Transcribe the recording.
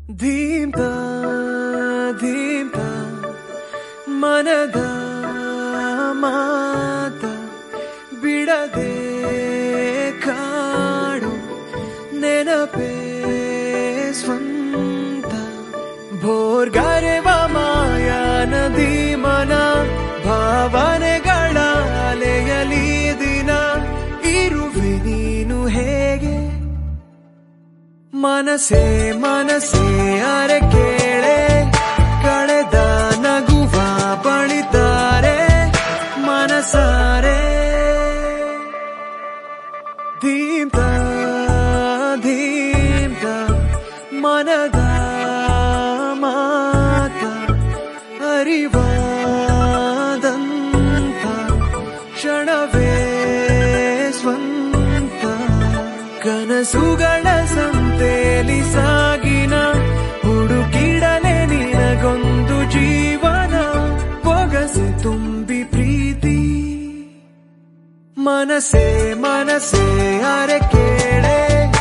ಧೀಮ್ತ ಧೀಮ್ತ ಮನದ ಮಾತ ಬಿಡದೆ ಕಾಡು ನೆನಪೇ ಸ್ವಂತ ಭೋರ್ಗರೆವ ಮಾಯ ನದಿ ಮನ ಭಾವನೆಗಳ ಅಲೆಯಲಿ ದಿನ ಇರುವೆ ನೀನು ಹೇಗೆ ಮನಸೇ ಮನಸೇ ಅರೆ ಕೇಳೆ ಕಳೆದ ನಗುವ ಬಳಿತಾರೆ ಮನಸಾರೆ ದೀಪ್ತ ದೀಪ್ತ ಮನದ ಮಾತ ಅರಿವಾದಂತ ಕ್ಷಣವೇ ಸ್ವಂತ ಕನಸುಗಳ ಸಂತೇಲಿ ಸಾಗಿನ ಹುಡುಕಿಡಲೆ ನಿನಗೊಂದು ಜೀವನ ಪೊಗಸೆ ತುಂಬಿ ಪ್ರೀತಿ ಮನಸೇ ಮನಸೇ ಅರೆ ಕೇಳೆ